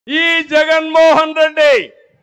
ఈ జగన్మోహన్ రెడ్డి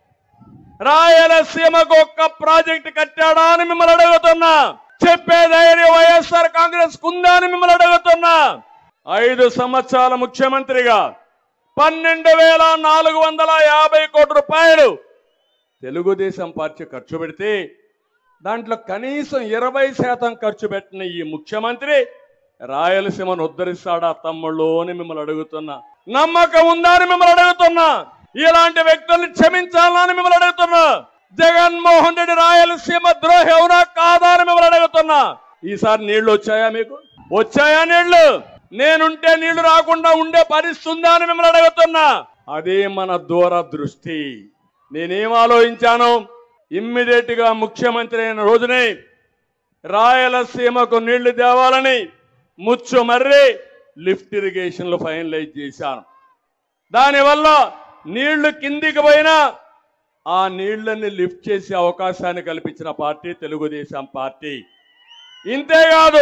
రాయలసీమకు ఒక్క ప్రాజెక్ట్ కట్టాడా అని మిమ్మల్ని అడుగుతున్నా చెప్పే ధైర్యం వైఎస్ఆర్ కాంగ్రెస్ కుందా అని మిమ్మల్ని అడుగుతున్నా ఐదు సంవత్సరాల ముఖ్యమంత్రిగా పన్నెండు వేల నాలుగు వందల యాభై కోట్ల రూపాయలు తెలుగుదేశం పార్టీ ఖర్చు పెడితే దాంట్లో కనీసం ఇరవై శాతం ఖర్చు పెట్టిన ఈ ముఖ్యమంత్రి రాయలసీమను ఉద్ధరిస్తాడా తమ్ముళ్ళు అని మిమ్మల్ని అడుగుతున్నా నమ్మకం ఉందా అని మిమ్మల్ని అడుగుతున్నా ఇలాంటి వ్యక్తుల్ని క్షమించాలని మిమ్మల్ని అడుగుతున్నా జగన్మోహన్ రెడ్డి రాయలసీమ ద్రోహి అవునా కాదా అని మిమ్మల్ని అడుగుతున్నా ఈసారి నీళ్లు వచ్చాయా మీకు వచ్చాయా నీళ్లు నేనుంటే నీళ్లు రాకుండా ఉండే పరిస్థితి ఉందా అని మిమ్మల్ని అడుగుతున్నా అదే మన దూరదృష్టి నేనేం ఆలోచించాను ఇమ్మీడియట్ గా ముఖ్యమంత్రి అయిన రోజునే రాయలసీమకు నీళ్లు తేవాలని ముచ్చు మర్రి లిఫ్ట్ ఇరిగేషన్లు ఫైనలైజ్ చేశాను దానివల్ల నీళ్లు కిందికి పోయినా ఆ నీళ్లని లిఫ్ట్ చేసే అవకాశాన్ని కల్పించిన పార్టీ తెలుగుదేశం పార్టీ ఇంతేకాదు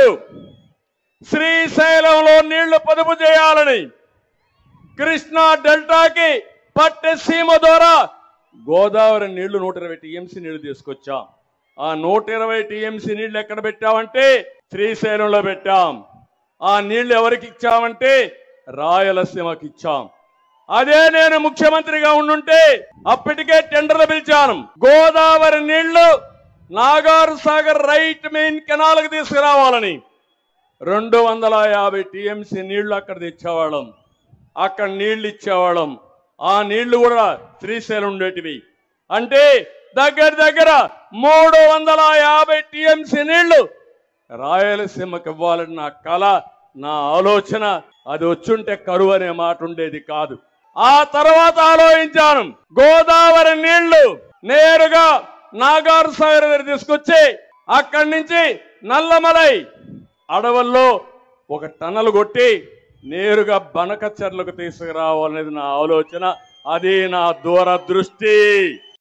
శ్రీశైలంలో నీళ్లు పొదుపు చేయాలని కృష్ణా డెల్టాకి పట్టెసీమ ద్వారా గోదావరి నీళ్లు నూట ఇరవై టీఎంసీ నీళ్లు తీసుకొచ్చాం ఆ నూట ఇరవై టీఎంసీ నీళ్లు ఎక్కడ పెట్టామంటే శ్రీశైలంలో పెట్టాం ఆ నీళ్లు ఎవరికి ఇచ్చామంటే రాయలసీమకి ఇచ్చాం అదే నేను ముఖ్యమంత్రిగా ఉండుంటే అప్పటికే టెండర్లు పిలిచాను గోదావరి నీళ్లు నాగార్ సాగర్ రైట్ మెయిన్ కెనాల్కి తీసుకురావాలని రెండు వందల యాభై టీఎంసీ నీళ్లు అక్కడ తెచ్చేవాళ్ళం అక్కడ నీళ్లు ఇచ్చేవాళ్ళం ఆ నీళ్లు కూడా శ్రీశైలం ఉండేటివి అంటే దగ్గర దగ్గర మూడు వందల యాభై టీఎంసీ నీళ్లు రాయలసీమకి ఇవ్వాలని నా కళ నా ఆలోచన అది వచ్చుంటే కరువు అనే మాట ఉండేది కాదు ఆ తర్వాత ఆలోచించాను గోదావరి నీళ్లు నేరుగా నాగార్ సాగర్ దగ్గర తీసుకొచ్చి అక్కడి నుంచి నల్లమలై అడవుల్లో ఒక టన్నలు కొట్టి నేరుగా బనకచర్లకు తీసుకురావాలనేది నా ఆలోచన అది నా దూరదృష్టి